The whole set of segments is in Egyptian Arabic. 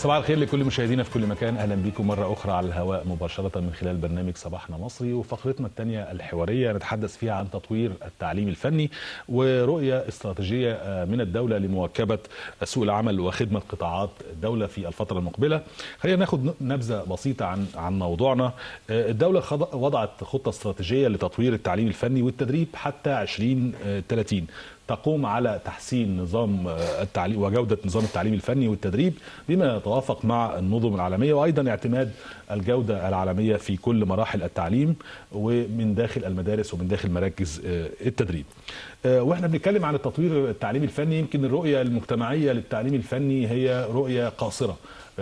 صباح الخير لكل مشاهدينا في كل مكان اهلا بكم مره اخرى على الهواء مباشره من خلال برنامج صباحنا مصري وفقرتنا الثانيه الحواريه نتحدث فيها عن تطوير التعليم الفني ورؤيه استراتيجيه من الدوله لمواكبه سوق العمل وخدمه قطاعات الدوله في الفتره المقبله خلينا ناخد نبذه بسيطه عن عن موضوعنا الدوله وضعت خطه استراتيجيه لتطوير التعليم الفني والتدريب حتى 2030 تقوم على تحسين نظام التعليم وجوده نظام التعليم الفني والتدريب بما يتوافق مع النظم العالميه وايضا اعتماد الجوده العالميه في كل مراحل التعليم ومن داخل المدارس ومن داخل مراكز التدريب. واحنا بنتكلم عن التطوير التعليمي الفني يمكن الرؤيه المجتمعيه للتعليم الفني هي رؤيه قاصره.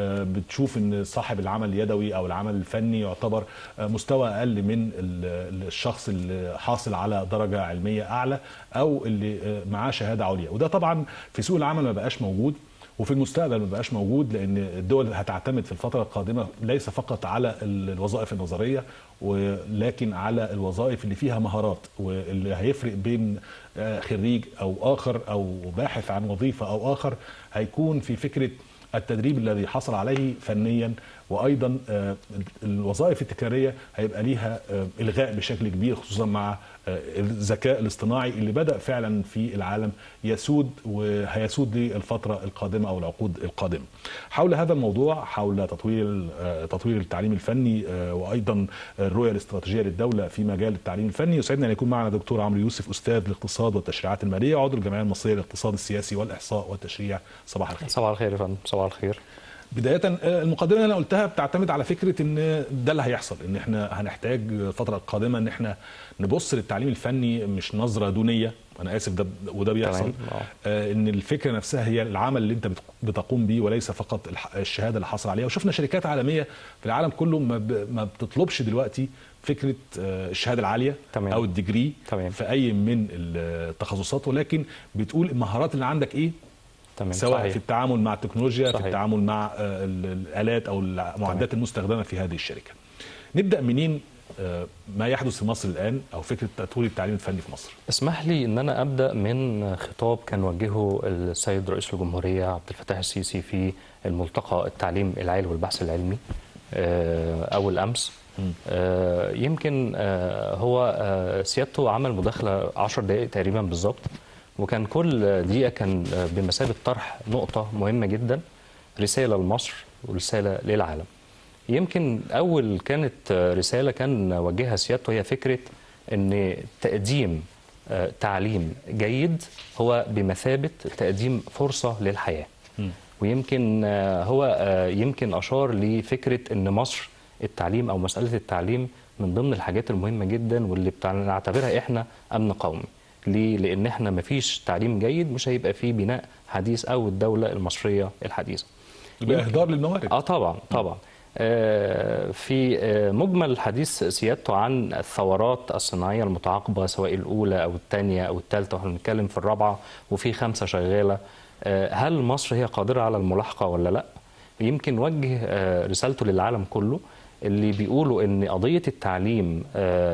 بتشوف ان صاحب العمل اليدوي او العمل الفني يعتبر مستوى اقل من الشخص اللي حاصل على درجه علميه اعلى او اللي معاه شهاده عليا وده طبعا في سوق العمل ما بقاش موجود وفي المستقبل ما بقاش موجود لان الدول هتعتمد في الفتره القادمه ليس فقط على الوظائف النظريه ولكن على الوظائف اللي فيها مهارات واللي هيفرق بين خريج او اخر او باحث عن وظيفه او اخر هيكون في فكره التدريب الذي حصل عليه فنيا وايضا الوظائف التكراريه هيبقى ليها الغاء بشكل كبير خصوصا مع الذكاء الاصطناعي اللي بدا فعلا في العالم يسود وهيسود للفتره القادمه او العقود القادمه. حول هذا الموضوع حول تطوير تطوير التعليم الفني وايضا الرؤيه الاستراتيجيه للدوله في مجال التعليم الفني يسعدنا ان يكون معنا دكتور عمرو يوسف استاذ الاقتصاد والتشريعات الماليه وعضو الجمعيه المصريه للاقتصاد السياسي والاحصاء والتشريع صباح الخير. صباح الخير يا فندم صباح الخير. بداية المقدمة اللي أنا قلتها بتعتمد على فكرة إن ده اللي هيحصل إن إحنا هنحتاج الفترة القادمة إن إحنا نبص للتعليم الفني مش نظرة دونية أنا آسف ده وده بيحصل آه إن الفكرة نفسها هي العمل اللي أنت بتقوم بيه وليس فقط الشهادة اللي حصل عليها وشفنا شركات عالمية في العالم كله ما بتطلبش دلوقتي فكره الشهاده العاليه تمام. او الديجري تمام. في اي من التخصصات ولكن بتقول المهارات اللي عندك ايه تمام. سواء صحيح. في التعامل مع التكنولوجيا صحيح. في التعامل مع الالات او المعدات المستخدمه في هذه الشركه نبدا منين ما يحدث في مصر الان او فكره تطوير التعليم الفني في مصر اسمح لي ان انا ابدا من خطاب كان وجهه السيد رئيس الجمهوريه عبد الفتاح السيسي في الملتقى التعليم العالي والبحث العلمي اول امس يمكن هو سيادته عمل مداخله 10 دقائق تقريبا بالظبط وكان كل دقيقة كان بمثابة طرح نقطة مهمة جدا رسالة لمصر ورسالة للعالم يمكن أول كانت رسالة كان وجهها سيادته هي فكرة أن تقديم تعليم جيد هو بمثابة تقديم فرصة للحياة ويمكن هو يمكن أشار لفكرة أن مصر التعليم أو مسألة التعليم من ضمن الحاجات المهمة جدا واللي بنعتبرها إحنا أمن قومي ليه؟ لأن احنا مفيش تعليم جيد مش هيبقى فيه بناء حديث أو الدولة المصرية الحديثة. يبقى إهدار للموارد. اه طبعا طبعا. آه في آه مجمل الحديث سيادته عن الثورات الصناعية المتعاقبة سواء الأولى أو الثانية أو الثالثة واحنا بنتكلم في الرابعة وفي خمسة شغالة. آه هل مصر هي قادرة على الملاحقة ولا لا؟ يمكن وجه آه رسالته للعالم كله اللي بيقولوا ان قضيه التعليم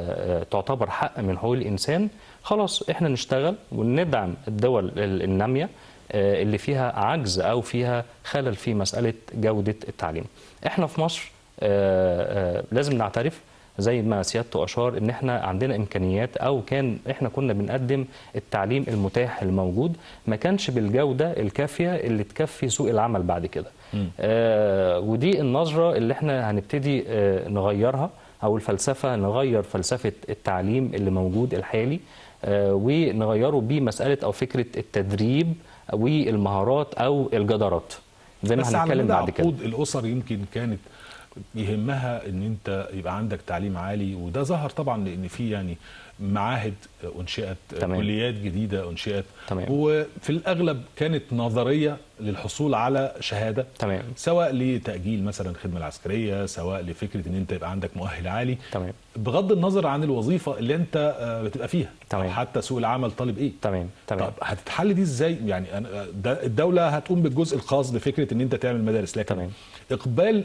تعتبر حق من حقوق الانسان خلاص احنا نشتغل وندعم الدول الناميه اللي فيها عجز او فيها خلل في مساله جوده التعليم. احنا في مصر لازم نعترف زي ما سيادته اشار ان احنا عندنا امكانيات او كان احنا كنا بنقدم التعليم المتاح الموجود ما كانش بالجوده الكافيه اللي تكفي سوق العمل بعد كده. آه ودي النظره اللي احنا هنبتدي آه نغيرها او الفلسفه نغير فلسفه التعليم اللي موجود الحالي آه ونغيره بمساله او فكره التدريب والمهارات او الجدارات زي ما هنتكلم بعد كده الاسر يمكن كانت يهمها ان انت يبقى عندك تعليم عالي وده ظهر طبعا لان في يعني معاهد انشئت تمام. كليات جديده انشئت تمام. وفي الاغلب كانت نظريه للحصول على شهاده تمام. سواء لتاجيل مثلا الخدمه العسكريه سواء لفكره ان انت يبقى عندك مؤهل عالي تمام. بغض النظر عن الوظيفه اللي انت بتبقى فيها تمام. أو حتى سوق العمل طالب ايه تمام تمام طب هتتحل دي ازاي يعني الدوله هتقوم بالجزء الخاص بفكره ان انت تعمل مدارس لكن تمام. اقبال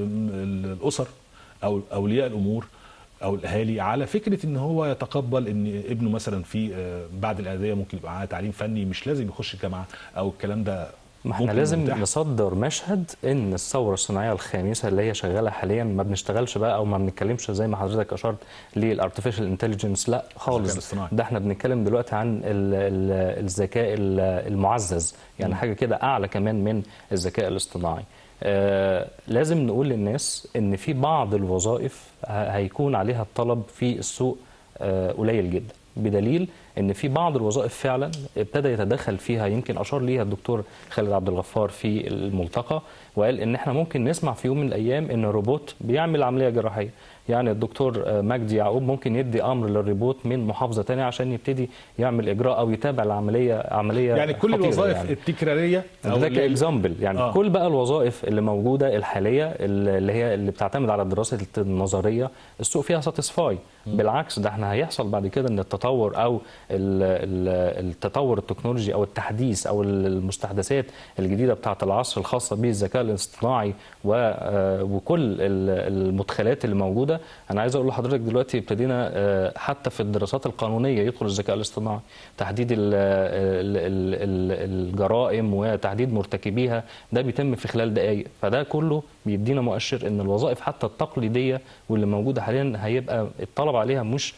الاسر او اولياء الامور او الاهالي على فكره ان هو يتقبل ان ابنه مثلا في بعد الاعداديه ممكن يبقى معاه تعليم فني مش لازم يخش الجامعه او الكلام ده ما احنا ممكن لازم متاح. نصدر مشهد ان الثوره الصناعيه الخامسه اللي هي شغاله حاليا ما بنشتغلش بقى او ما بنتكلمش زي ما حضرتك اشرت للارتفيشال انتليجنس لا الذكاء خالص الاصطناعي. ده احنا بنتكلم دلوقتي عن ال- ال- الذكاء ال- المعزز يعني حاجه كده اعلى كمان من الذكاء الاصطناعي آه لازم نقول للناس ان في بعض الوظائف ه- هيكون عليها الطلب في السوق آه قليل جدا بدليل ان في بعض الوظائف فعلا ابتدى يتدخل فيها يمكن اشار ليها الدكتور خالد عبد الغفار في الملتقى وقال ان احنا ممكن نسمع في يوم من الايام ان الروبوت بيعمل عمليه جراحيه يعني الدكتور آه، مجدي يعقوب ممكن يدي امر للروبوت من محافظه ثانيه عشان يبتدي يعمل اجراء او يتابع العمليه عمليه يعني كل خطيرة الوظائف يعني. التكراريه ده اللي- كاكزامبل يعني آه. آه. كل بقى الوظائف اللي موجوده الحاليه اللي هي اللي بتعتمد على الدراسه النظريه السوق فيها ساتيسفاي بالعكس ده احنا هيحصل بعد كده ان التطور او ال- ال- التطور التكنولوجي او التحديث او المستحدثات الجديده بتاعه العصر الخاصه بالذكاء الاصطناعي و- آه، وكل ال- المدخلات اللي موجوده انا عايز اقول لحضرتك دلوقتي ابتدينا آه، حتى في الدراسات القانونيه يدخل الذكاء الاصطناعي تحديد ال- ال- ال- ال- الجرائم وتحديد مرتكبيها ده بيتم في خلال دقائق فده كله بيدينا مؤشر ان الوظائف حتى التقليديه واللي موجوده حاليا هيبقى الطلب عليها مش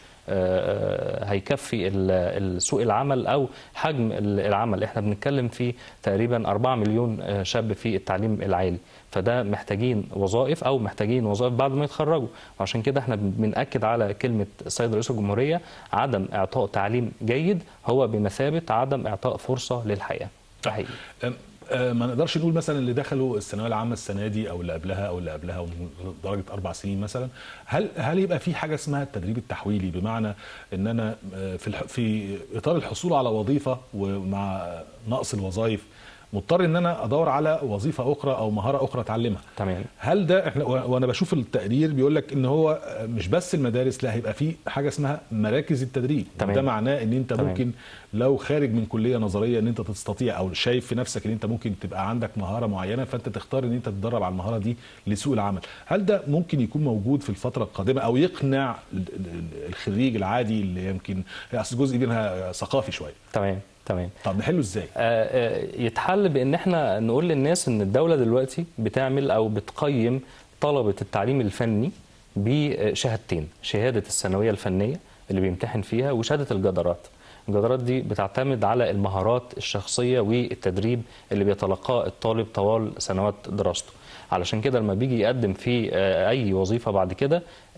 آه، هيكفي ال- ال- سوق العمل او حجم ال- العمل احنا بنتكلم في تقريبا 4 مليون آه، شاب في التعليم العالي فده محتاجين وظائف او محتاجين وظائف بعد ما يتخرجوا وعشان كده احنا بنأكد على كلمه السيد رئيس الجمهوريه عدم اعطاء تعليم جيد هو بمثابه عدم اعطاء فرصه للحياه ده حقيقي أم- آه، ما نقدرش نقول مثلا اللي دخلوا الثانويه العامه السنه دي او اللي قبلها او اللي قبلها درجه اربع سنين مثلا هل هل يبقى في حاجه اسمها التدريب التحويلي بمعنى ان انا آه، في الح- في اطار الحصول على وظيفه ومع نقص الوظائف مضطر ان انا ادور على وظيفه اخرى او مهاره اخرى اتعلمها تمام هل ده احنا و- وانا بشوف التقرير بيقول لك ان هو مش بس المدارس لا هيبقى في حاجه اسمها مراكز التدريب تمام. ده معناه ان انت تمام. ممكن لو خارج من كليه نظريه ان انت تستطيع او شايف في نفسك ان انت ممكن تبقى عندك مهاره معينه فانت تختار ان انت تتدرب على المهاره دي لسوق العمل هل ده ممكن يكون موجود في الفتره القادمه او يقنع ال- ال- الخريج العادي اللي يمكن اصل جزء منها ثقافي شويه تمام تمام طب نحله ازاي آه، آه، يتحل بان احنا نقول للناس ان الدوله دلوقتي بتعمل او بتقيم طلبه التعليم الفني بشهادتين شهاده الثانويه الفنيه اللي بيمتحن فيها وشهاده الجدارات الجدارات دي بتعتمد على المهارات الشخصيه والتدريب اللي بيتلقاه الطالب طوال سنوات دراسته علشان كده لما بيجي يقدم في آه، اي وظيفه بعد كده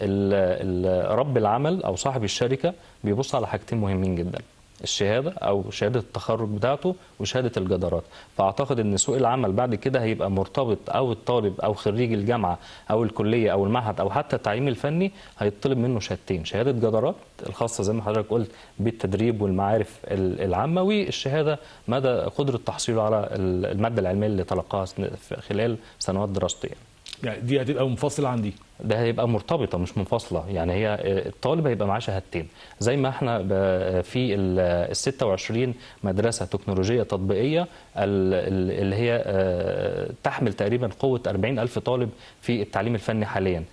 ال- ال- رب العمل او صاحب الشركه بيبص على حاجتين مهمين جدا الشهاده او شهاده التخرج بتاعته وشهاده الجدارات فاعتقد ان سوق العمل بعد كده هيبقى مرتبط او الطالب او خريج الجامعه او الكليه او المعهد او حتى التعليم الفني هيطلب منه شهادتين شهاده جدارات الخاصه زي ما حضرتك قلت بالتدريب والمعارف ال- العامه والشهاده مدى قدره تحصيله على ال- الماده العلميه اللي تلقاها سن- في خلال سنوات دراسته يعني. يعني دي هتبقى منفصله عن دي ده هيبقى مرتبطه مش منفصله يعني هي الطالب هيبقى معاه شهادتين زي ما احنا ب- في ال 26 مدرسه تكنولوجيه تطبيقيه ال- ال- اللي هي آه، تحمل تقريبا قوه 40 الف طالب في التعليم الفني حاليا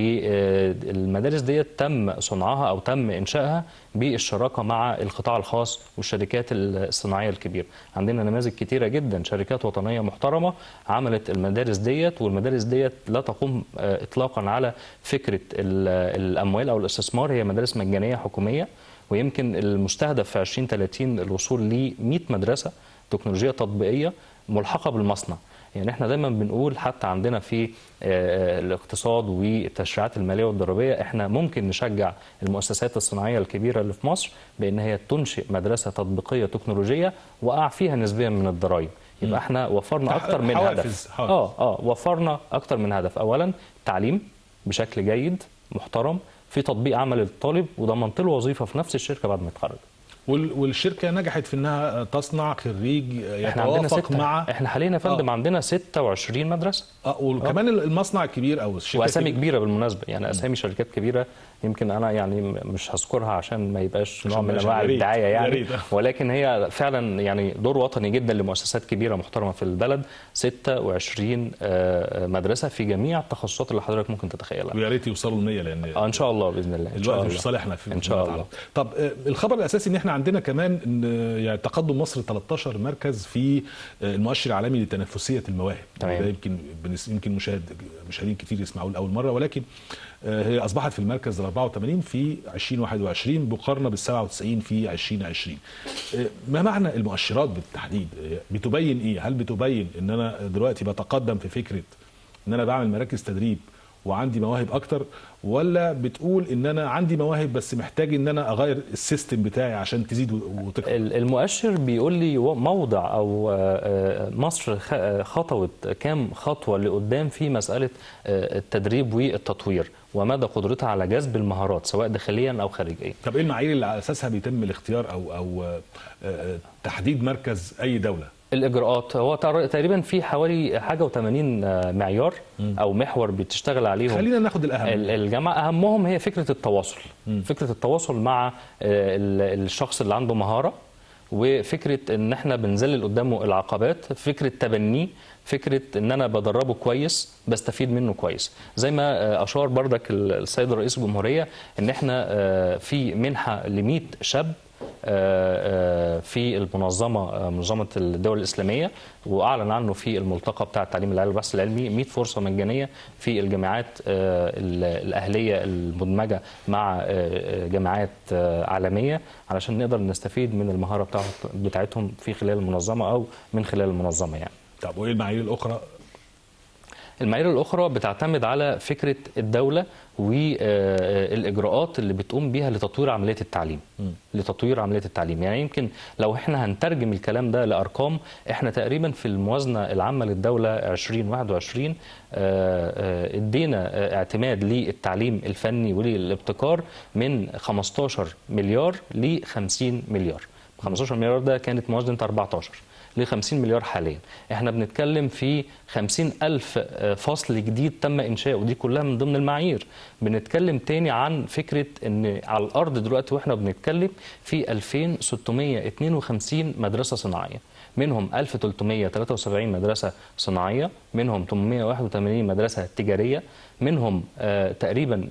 والمدارس ديت تم صنعها او تم انشائها بالشراكه مع القطاع الخاص والشركات الصناعيه الكبيره عندنا نماذج كتيره جدا شركات وطنيه محترمه عملت المدارس ديت والمدارس ديت لا تقوم آه، اطلاقا على فكره ال- الاموال او الاستثمار هي مدارس مجانيه حكوميه ويمكن المستهدف في 2030 الوصول ل 100 مدرسه تكنولوجيه تطبيقيه ملحقه بالمصنع يعني احنا دايما بنقول حتى عندنا في آه، الاقتصاد والتشريعات الماليه والضريبيه احنا ممكن نشجع المؤسسات الصناعيه الكبيره اللي في مصر بان هي تنشئ مدرسه تطبيقيه تكنولوجيه وقع فيها نسبيا من الضرائب يبقى احنا وفرنا تح- اكتر من حوافز- هدف حوافز. اه اه وفرنا اكتر من هدف اولا تعليم بشكل جيد محترم في تطبيق عمل للطالب وضمنت له وظيفه في نفس الشركه بعد ما يتخرج وال- والشركه نجحت في انها تصنع خريج احنا عندنا يتوافق ستة مع احنا حاليا يا فندم عندنا 26 مدرسه اه وكمان المصنع الكبير او الشركه واسامي الكبيرة. كبيره بالمناسبه يعني اسامي شركات كبيره يمكن انا يعني م- مش هذكرها عشان ما يبقاش نوع عشان من ماشي، انواع يا ريت، الدعايه يا يعني ريت. ولكن هي فعلا يعني دور وطني جدا لمؤسسات كبيره محترمه في البلد 26 آه، مدرسه في جميع التخصصات اللي حضرتك ممكن تتخيلها ويا ريت يوصلوا ل 100 لان اه ان شاء الله باذن الله ان شاء الوقت الله مش صالحنا في إن شاء فيما الله. يتعلق. طب آه، الخبر الاساسي ان احنا واحنا عندنا كمان ان يعني تقدم مصر 13 مركز في المؤشر العالمي لتنافسيه المواهب تمام. ده يمكن بنس- يمكن مشاهد مشاهدين كتير يسمعوه لاول مره ولكن آه، هي اصبحت في المركز ال 84 في 2021 مقارنه بال 97 في 2020 آه، ما معنى المؤشرات بالتحديد آه، بتبين ايه هل بتبين ان انا دلوقتي بتقدم في فكره ان انا بعمل مراكز تدريب وعندي مواهب اكتر ولا بتقول ان انا عندي مواهب بس محتاج ان انا اغير السيستم بتاعي عشان تزيد وتكبر ال- المؤشر بيقول لي و- موضع او آه، آه، مصر خ- آه، خطوت كام خطوه لقدام في مساله آه، التدريب والتطوير ومدى قدرتها على جذب المهارات سواء داخليا او خارجيا طب ايه المعايير اللي على اساسها بيتم الاختيار او او آه، آه، تحديد مركز اي دوله الاجراءات هو تقر- تقريبا في حوالي حاجه و80 معيار او محور بتشتغل عليهم خلينا ناخد الاهم ال- الجامعه اهمهم هي فكره التواصل فكره التواصل مع آه، ال- الشخص اللي عنده مهاره وفكره ان احنا بنذلل قدامه العقبات فكره تبنيه فكره ان انا بدربه كويس بستفيد منه كويس زي ما آه، اشار بردك ال- السيد رئيس الجمهوريه ان احنا آه، في منحه ل 100 شاب آه، آه، في المنظمه آه، منظمه الدول الاسلاميه واعلن عنه في الملتقى بتاع التعليم العالي والبحث العلمي 100 فرصه مجانيه في الجامعات آه، ال- الاهليه المدمجه مع آه، آه، جامعات آه، عالميه علشان نقدر نستفيد من المهاره بتاعت- بتاعتهم في خلال المنظمه او من خلال المنظمه يعني طب وايه المعايير الاخرى المعايير الأخرى بتعتمد على فكرة الدولة والإجراءات اللي بتقوم بيها لتطوير عملية التعليم لتطوير عملية التعليم يعني يمكن لو احنا هنترجم الكلام ده لأرقام احنا تقريبا في الموازنة العامة للدولة 2021 آه، آه، ادينا آه، اعتماد للتعليم الفني وللابتكار من 15 مليار ل 50 مليار 15 مليار ده كانت موازنة 14 ل 50 مليار حاليا احنا بنتكلم في 50 ألف آه، فصل جديد تم إنشاؤه ودي كلها من ضمن المعايير بنتكلم تاني عن فكرة ان على الأرض دلوقتي واحنا بنتكلم في 2652 مدرسة صناعية منهم 1373 مدرسة صناعية منهم 881 مدرسة تجارية منهم آه، تقريبا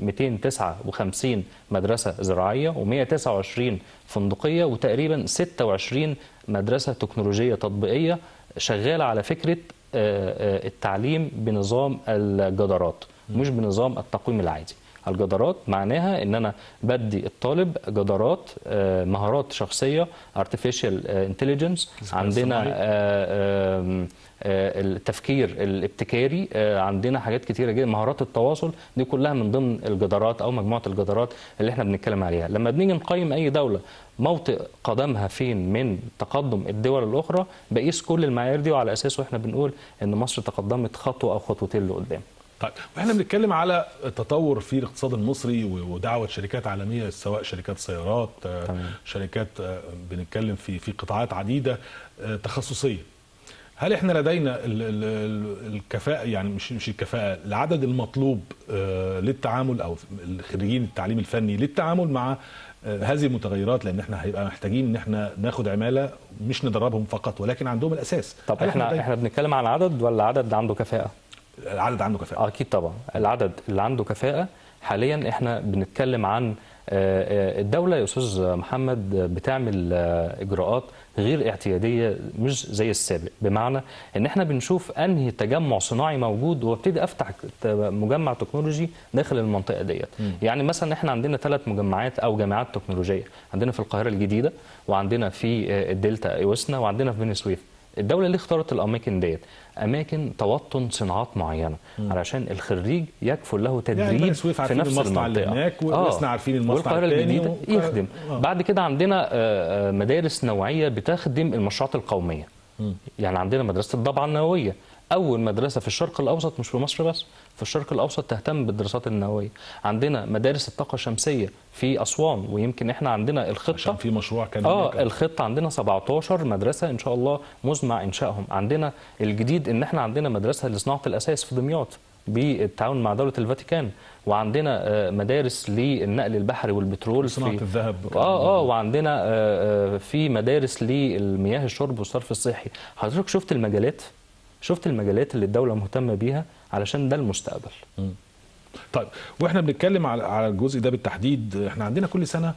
259 مدرسة زراعية و129 فندقية وتقريبا 26 مدرسة تكنولوجية تطبيقية شغالة على فكرة آه، آه، التعليم بنظام الجدارات مش بنظام التقويم العادي الجدارات معناها ان انا بدي الطالب جدارات آه، مهارات شخصيه artificial آه، intelligence عندنا الصناعي. آه، آم، آه، التفكير الابتكاري آه، عندنا حاجات كتيره جدا مهارات التواصل دي كلها من ضمن الجدارات او مجموعه الجدارات اللي احنا بنتكلم عليها لما بنيجي نقيم اي دوله موطئ قدمها فين من تقدم الدول الاخرى بقيس كل المعايير دي وعلى اساسه احنا بنقول ان مصر تقدمت خطوه او خطوتين لقدام طيب واحنا بنتكلم على التطور في الاقتصاد المصري و- ودعوه شركات عالميه سواء شركات سيارات آه، تمام. شركات آه، بنتكلم في في قطاعات عديده آه، تخصصيه هل احنا لدينا ال- ال- ال- الكفاءه يعني مش مش الكفاءه العدد المطلوب آه، للتعامل او الخريجين التعليم الفني للتعامل مع آه، هذه المتغيرات لان احنا هيبقى محتاجين ان احنا ناخد عماله مش ندربهم فقط ولكن عندهم الاساس طب هل احنا لدينا- احنا بنتكلم عن عدد ولا عدد عنده كفاءه العدد عنده كفاءه اكيد طبعا العدد اللي عنده كفاءه حاليا احنا بنتكلم عن آه، آه، الدوله يا استاذ محمد آه، بتعمل آه، اجراءات غير اعتياديه مش زي السابق بمعنى ان احنا بنشوف انهي تجمع صناعي موجود وابتدي افتح ت- مجمع تكنولوجي داخل المنطقه ديت يعني مثلا احنا عندنا ثلاث مجمعات او جامعات تكنولوجيه عندنا في القاهره الجديده وعندنا في آه، الدلتا ايوسنا وعندنا في بني سويف الدولة ليه اختارت الأماكن ديت؟ أماكن توطن صناعات معينة علشان الخريج يكفل له يعني تدريب بني سويف في عارفين نفس المصنع اللي المنطقة هناك وإحنا عارفين المصنع والقاهرة التاني الجديدة والقاهرة- يخدم آه. بعد كده عندنا آه، آه، مدارس نوعية بتخدم المشروعات القومية يعني عندنا مدرسة الضبعة النووية أول مدرسة في الشرق الأوسط مش في مصر بس في الشرق الأوسط تهتم بالدراسات النووية عندنا مدارس الطاقة الشمسية في أسوان ويمكن إحنا عندنا الخطة عشان في مشروع كان اه هناك. الخطه عندنا 17 مدرسه ان شاء الله مزمع انشائهم عندنا الجديد ان احنا عندنا مدرسه لصناعه الاساس في دمياط بالتعاون مع دوله الفاتيكان وعندنا آه، مدارس للنقل البحري والبترول صناعة في الذهب اه اه وعندنا آه، آه، في مدارس للمياه الشرب والصرف الصحي حضرتك شفت المجالات شفت المجالات اللي الدوله مهتمه بيها علشان ده المستقبل طيب واحنا بنتكلم على على الجزء ده بالتحديد احنا عندنا كل سنه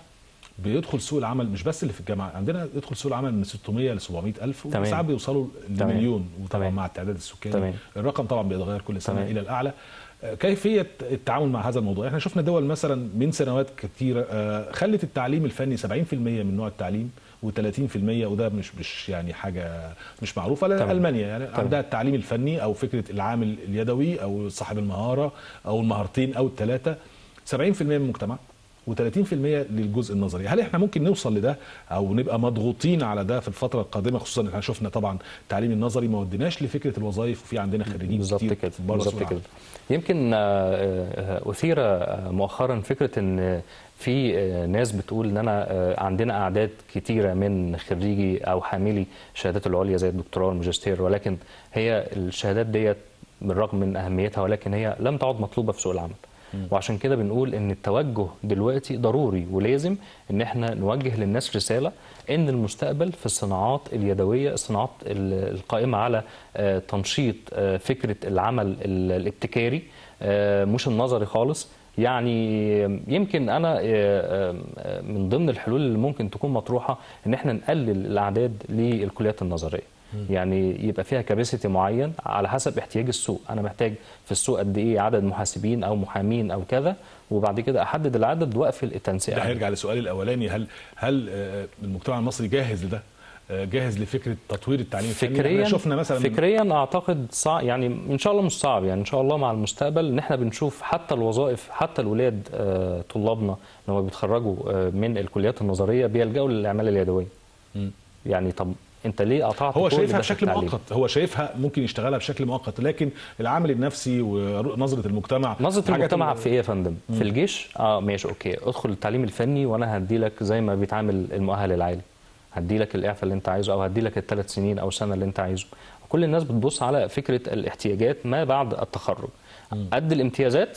بيدخل سوق العمل مش بس اللي في الجامعه عندنا يدخل سوق العمل من 600 ل 700 الف تمام. وساعات بيوصلوا تمام. لمليون وطبعا تمام. مع التعداد السكاني تمام. الرقم طبعا بيتغير كل سنه تمام. الى الاعلى آه، كيفيه التعامل مع هذا الموضوع احنا شفنا دول مثلا من سنوات كثيره آه، خلت التعليم الفني 70% من نوع التعليم و30% وده مش مش يعني حاجه مش معروفه لا تمام. المانيا يعني تمام. عندها التعليم الفني او فكره العامل اليدوي او صاحب المهاره او المهارتين او الثلاثه 70% من المجتمع و30% للجزء النظري هل احنا ممكن نوصل لده او نبقى مضغوطين على ده في الفتره القادمه خصوصا ان احنا شفنا طبعا التعليم النظري ما وديناش لفكره الوظائف وفي عندنا خريجين بالظبط كتير كده بره سوق بالظبط العمل. كده يمكن آه، آه، اثير آه، مؤخرا فكره ان في آه، ناس بتقول ان انا آه، عندنا اعداد كتيره من خريجي او حاملي الشهادات العليا زي الدكتوراه والماجستير ولكن هي الشهادات ديت بالرغم من اهميتها ولكن هي لم تعد مطلوبه في سوق العمل وعشان كده بنقول ان التوجه دلوقتي ضروري ولازم ان احنا نوجه للناس رساله ان المستقبل في الصناعات اليدويه الصناعات ال- القائمه على آه، تنشيط آه، فكره العمل ال- الابتكاري آه، مش النظري خالص يعني يمكن انا آه، آه، من ضمن الحلول اللي ممكن تكون مطروحه ان احنا نقلل الاعداد للكليات النظريه يعني يبقى فيها كاباسيتي معين على حسب احتياج السوق انا محتاج في السوق قد ايه عدد محاسبين او محامين او كذا وبعد كده احدد العدد واقفل التنسيق ده عليه. هيرجع لسؤالي الاولاني هل هل آه، المجتمع المصري جاهز لده؟ آه، جاهز لفكره تطوير التعليم الفني؟ فكريا احنا شفنا مثلا فكريا اعتقد صعب يعني ان شاء الله مش صعب يعني ان شاء الله مع المستقبل ان احنا بنشوف حتى الوظائف حتى الاولاد آه، طلابنا لما بيتخرجوا آه، من الكليات النظريه بيلجأوا للاعمال اليدويه مم. يعني طب انت ليه قطعت هو كل شايفها ده في بشكل التعليم؟ مؤقت هو شايفها ممكن يشتغلها بشكل مؤقت لكن العامل النفسي ونظره المجتمع نظره الحاجات المجتمع ال- في ايه يا فندم؟ في الجيش اه ماشي اوكي ادخل التعليم الفني وانا هدي لك زي ما بيتعامل المؤهل العالي هدي لك الاعفاء اللي انت عايزه او هدي لك الثلاث سنين او السنه اللي انت عايزه كل الناس بتبص على فكره الاحتياجات ما بعد التخرج قد الامتيازات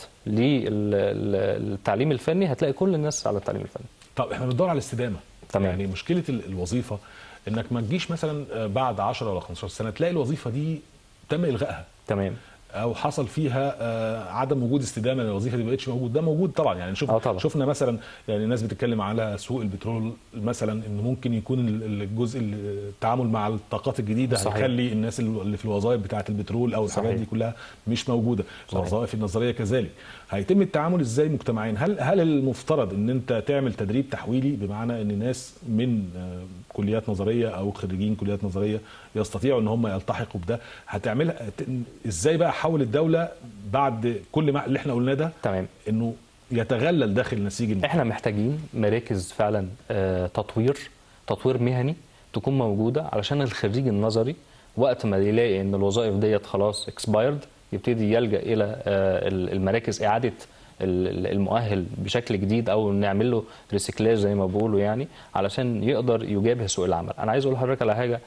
للتعليم الفني هتلاقي كل الناس على التعليم الفني طب احنا بندور على الاستدامه تمام. يعني مشكله ال- الوظيفه انك ما تجيش مثلا آه، بعد 10 ولا 15 سنه تلاقي الوظيفه دي تم الغائها تمام او حصل فيها آه، عدم وجود استدامه للوظيفه دي ما بقتش موجود ده موجود طبعا يعني شوف آه طبعا. شفنا مثلا يعني الناس بتتكلم على سوق البترول مثلا ان ممكن يكون ال- الجزء ال- التعامل مع الطاقات الجديده صحيح. هيخلي الناس اللي في الوظائف بتاعه البترول او الحاجات صحيح. دي كلها مش موجوده صحيح. الوظائف النظريه كذلك هيتم التعامل ازاي مجتمعيا هل هل المفترض ان انت تعمل تدريب تحويلي بمعنى ان ناس من آه، كليات نظريه او خريجين كليات نظريه يستطيعوا ان هم يلتحقوا بده هتعملها ت- ازاي بقى حول الدوله بعد كل ما اللي احنا قلناه ده تمام انه يتغلل داخل نسيج المجتمع احنا محتاجين مراكز فعلا آه، تطوير تطوير مهني تكون موجوده علشان الخريج النظري وقت ما يلاقي ان الوظائف ديت خلاص اكسبايرد يبتدي يلجا الى آه، المراكز اعاده ال- المؤهل بشكل جديد او نعمل له ريسيكلاج زي ما بيقولوا يعني علشان يقدر يجابه سوق العمل انا عايز اقول لحضرتك على حاجه آه،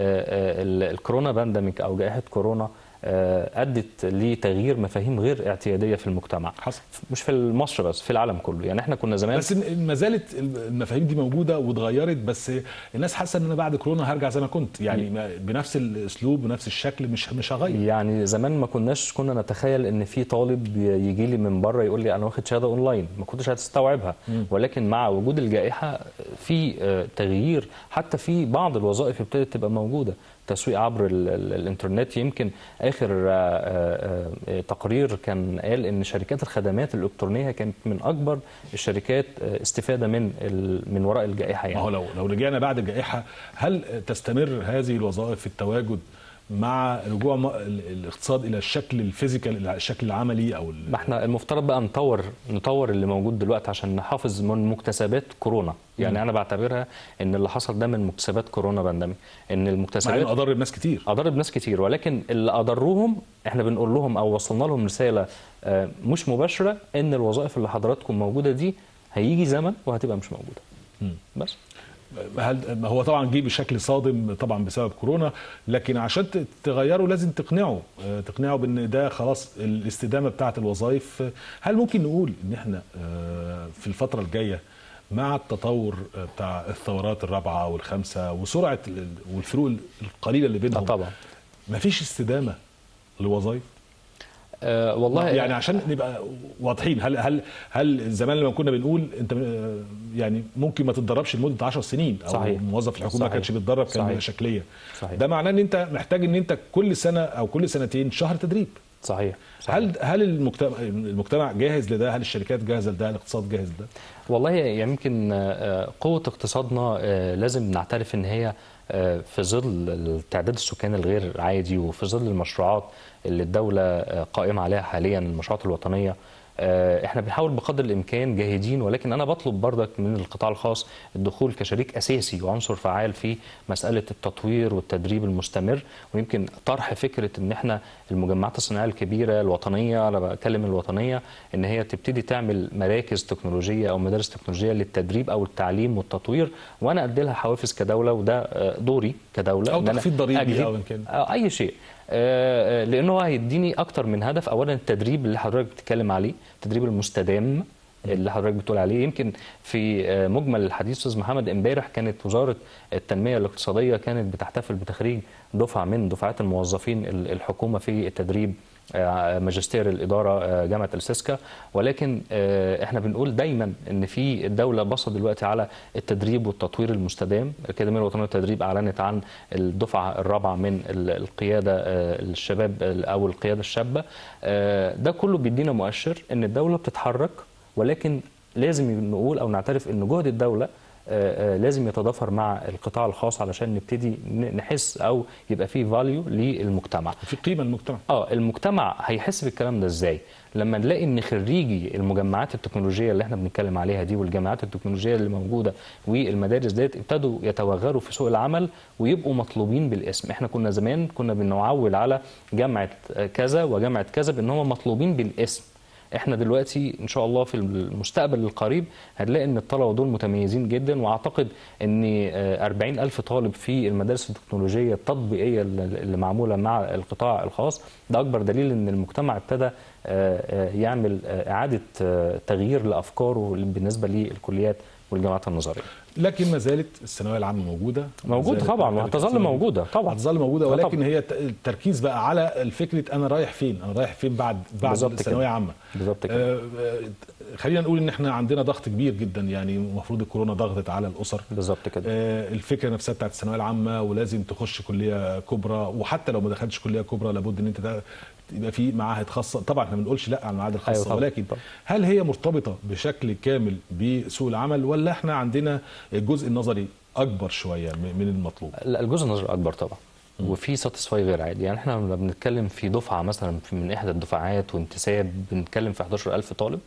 آه، ال- الكورونا بانديميك او جائحه كورونا آه، ادت لتغيير مفاهيم غير اعتياديه في المجتمع حصل مش في مصر بس في العالم كله يعني احنا كنا زمان بس إن- ما زالت المفاهيم دي موجوده واتغيرت بس الناس حاسه ان انا بعد كورونا هرجع زي ما كنت يعني ما- بنفس الاسلوب بنفس الشكل مش مش هغير يعني زمان ما كناش كنا نتخيل ان في طالب يجي لي من بره يقول لي انا واخد شهاده اونلاين ما كنتش هتستوعبها ولكن مع وجود الجائحه في آه، تغيير حتى في بعض الوظائف ابتدت تبقى موجوده تسويق عبر ال ال الانترنت يمكن اخر آه، آه، آه، تقرير كان قال ان شركات الخدمات الالكترونيه كانت من اكبر الشركات آه، استفاده من ال- من وراء الجائحه ما يعني هو لو لو رجعنا بعد الجائحه هل تستمر هذه الوظائف في التواجد مع رجوع م- ال- الاقتصاد الى الشكل الفيزيكال الشكل العملي او ال- ما احنا المفترض بقى نطور نطور اللي موجود دلوقتي عشان نحافظ من مكتسبات كورونا يعني انا بعتبرها ان اللي حصل ده من مكتسبات كورونا بانديميك ان مع المكتسبات انه اضر الناس كتير اضرب ناس كتير ولكن اللي اضروهم احنا بنقول لهم او وصلنا لهم رساله آه، مش مباشره ان الوظائف اللي حضراتكم موجوده دي هيجي زمن وهتبقى مش موجوده مم. بس هل ما هو طبعا جه بشكل صادم طبعا بسبب كورونا لكن عشان ت- تغيره لازم تقنعه آه، تقنعه بان ده خلاص الاستدامه بتاعه الوظائف آه، هل ممكن نقول ان احنا آه، في الفتره الجايه مع التطور آه، بتاع الثورات الرابعه والخامسه وسرعه ال- والفروق القليله اللي آه بينهم طبعا مفيش استدامه لوظائف آه والله يعني عشان نبقى واضحين هل هل هل زمان لما كنا بنقول انت آه، يعني ممكن ما تتدربش لمده 10 سنين او صحيح. موظف الحكومه ما صحيح. كانش بيتدرب كان صحيح. شكليه صحيح. ده معناه ان انت محتاج ان انت كل سنه او كل سنتين شهر تدريب صحيح, صحيح. هل هل المجتمع المجتمع جاهز لده هل الشركات جاهزه لده هل الاقتصاد جاهز لده والله يعني يمكن آه، قوة اقتصادنا آه، لازم نعترف ان هي آه، في ظل التعداد السكاني الغير عادي وفي ظل المشروعات اللي الدولة آه، قائمة عليها حاليا المشروعات الوطنية آه، احنا بنحاول بقدر الامكان جاهدين ولكن انا بطلب بردك من القطاع الخاص الدخول كشريك اساسي وعنصر فعال في مساله التطوير والتدريب المستمر ويمكن طرح فكره ان احنا المجمعات الصناعيه الكبيره الوطنيه انا بتكلم الوطنيه ان هي تبتدي تعمل مراكز تكنولوجيه او مدارس تكنولوجيه للتدريب او التعليم والتطوير وانا ادي لها حوافز كدوله وده آه، دوري كدوله أو إن أنا تخفيض ضريبي أجهد- أو إن كان. آه، اي شيء آه، آه، لانه هو هيديني اكتر من هدف اولا التدريب اللي حضرتك بتتكلم عليه التدريب المستدام اللي حضرتك بتقول عليه يمكن في آه، مجمل الحديث استاذ محمد امبارح كانت وزاره التنميه الاقتصاديه كانت بتحتفل بتخريج دفعه من دفعات الموظفين ال- الحكومه في التدريب آه، ماجستير الاداره آه، جامعه السيسكا ولكن آه، احنا بنقول دايما ان في الدوله باصه دلوقتي على التدريب والتطوير المستدام الاكاديميه الوطنيه للتدريب اعلنت عن الدفعه الرابعه من ال- القياده آه، الشباب ال- او القياده الشابه آه، ده كله بيدينا مؤشر ان الدوله بتتحرك ولكن لازم نقول او نعترف ان جهد الدوله آه، آه، لازم يتضافر مع القطاع الخاص علشان نبتدي ن- نحس او يبقى فيه فاليو للمجتمع في قيمه للمجتمع اه المجتمع هيحس بالكلام ده ازاي لما نلاقي ان خريجي المجمعات التكنولوجيه اللي احنا بنتكلم عليها دي والجامعات التكنولوجيه اللي موجوده والمدارس ديت ابتدوا يتوغلوا في سوق العمل ويبقوا مطلوبين بالاسم احنا كنا زمان كنا بنعول على جامعه كذا وجامعه كذا بان هم مطلوبين بالاسم احنا دلوقتي ان شاء الله في المستقبل القريب هنلاقي ان الطلبه دول متميزين جدا واعتقد ان آه، 40 الف طالب في المدارس التكنولوجيه التطبيقيه اللي اللي معموله مع القطاع الخاص ده اكبر دليل ان المجتمع ابتدى آه، آه، يعمل آه، اعاده آه، تغيير لافكاره بالنسبه للكليات والجامعات النظريه لكن ما زالت الثانويه العامه موجوده موجودة ما زالت طبعاً، مرحلة وهتظل الثانوية موجودة طبعاً. هتظل موجوده آه، ولكن طبعاً. هي الت- التركيز بقى على الفكره انا رايح فين انا رايح فين بعد بعد بالظبط الثانويه كده. عامه بالظبط كده. آه، آه، خلينا نقول ان احنا عندنا ضغط كبير جدا يعني المفروض الكورونا ضغطت على الاسر بالظبط كده آه، الفكره نفسها بتاعت الثانويه العامه ولازم تخش كليه كبرى وحتى لو ما دخلتش كليه كبرى لابد ان انت ده يبقى في معاهد خاصه طبعا احنا ما بنقولش لا على المعاهد الخاصه طبعاً، ولكن طبعاً. هل هي مرتبطه بشكل كامل بسوق العمل ولا احنا عندنا الجزء النظري اكبر شويه من من المطلوب لا الجزء النظري اكبر طبعا وفي ساتسفاي غير عادي يعني احنا لما بنتكلم في دفعه مثلا في- من احدى الدفعات وانتساب بنتكلم في 11000 طالب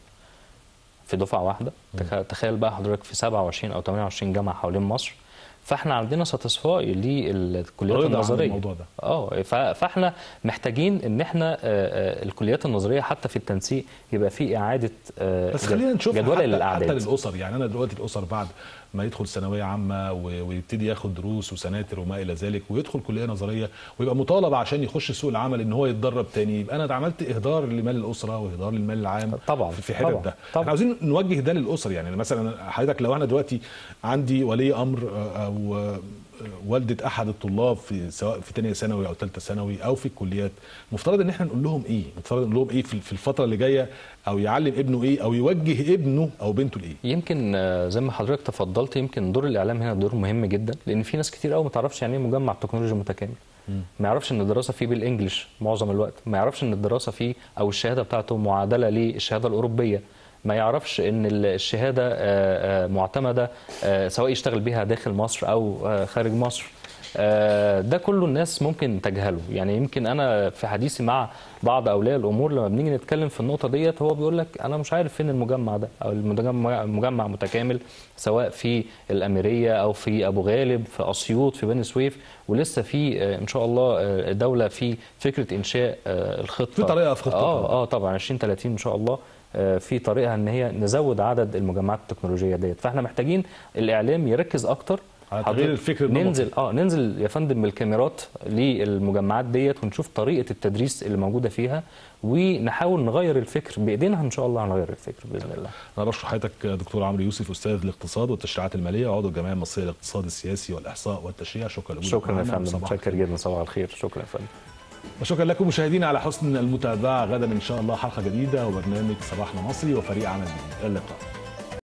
في دفعه واحده تخ- تخيل بقى حضرتك في 27 او 28 جامعه حوالين مصر فاحنا عندنا ساتسفاي للكليات رضا عن النظريه الموضوع ده. اه ف- فاحنا محتاجين ان احنا آه، آه، الكليات النظريه حتى في التنسيق يبقى في اعاده آه، بس جد- خلينا نشوف جدولة حتى, للاعداد حتى للاسر يعني انا دلوقتي الاسر بعد ما يدخل ثانويه عامه و- ويبتدي ياخد دروس وسناتر وما الى ذلك ويدخل كليه نظريه ويبقى مطالب عشان يخش سوق العمل ان هو يتدرب تاني يبقى انا عملت اهدار لمال الاسره واهدار للمال العام طبعاً، في في حتت طبعاً، ده طبعاً. احنا عاوزين نوجه ده للاسر يعني مثلا حضرتك لو انا دلوقتي عندي ولي امر آه، او آه، والده احد الطلاب في سواء في ثانيه ثانوي او ثالثه ثانوي او في الكليات مفترض ان احنا نقول لهم ايه مفترض نقول لهم ايه في في الفتره اللي جايه او يعلم ابنه ايه او يوجه ابنه او بنته لايه يمكن آه، زي ما حضرتك تفضلت يمكن دور الاعلام هنا دور مهم جدا لان في ناس كتير قوي ما تعرفش يعني ايه مجمع تكنولوجي متكامل ما يعرفش ان الدراسه فيه بالانجلش معظم الوقت ما يعرفش ان الدراسه فيه او الشهاده بتاعته معادله للشهاده الاوروبيه ما يعرفش ان ال- الشهاده آه، آه، معتمده آه، سواء يشتغل بيها داخل مصر او آه، خارج مصر آه، ده كله الناس ممكن تجهله يعني يمكن انا في حديثي مع بعض اولياء الامور لما بنيجي نتكلم في النقطه ديت هو بيقول لك انا مش عارف فين المجمع ده او المجمع مجمع متكامل سواء في الاميريه او في ابو غالب في اسيوط في بني سويف ولسه في آه، ان شاء الله آه، الدوله في فكره انشاء آه، الخطه في طريقة في خطتها. اه اه طبعا 2030 ان شاء الله آه، في طريقها ان هي نزود عدد المجمعات التكنولوجيه ديت فاحنا محتاجين الاعلام يركز اكتر على تغيير حضرتك الفكر النمطي. ننزل اه ننزل يا فندم بالكاميرات للمجمعات ديت ونشوف طريقه التدريس اللي موجوده فيها ونحاول نغير الفكر بايدينا ان شاء الله هنغير الفكر باذن الله انا بشكر حضرتك دكتور عمرو يوسف استاذ الاقتصاد والتشريعات الماليه وعضو الجمعيه المصريه للاقتصاد السياسي والاحصاء والتشريع شكرا لوجودك شكرا يا معنا فندم وصباح متشكر جدا صباح الخير شكرا يا فندم وشكرا لكم مشاهدينا على حسن المتابعه غدا ان شاء الله حلقه جديده وبرنامج صباحنا مصري وفريق عمل جديد اللقاء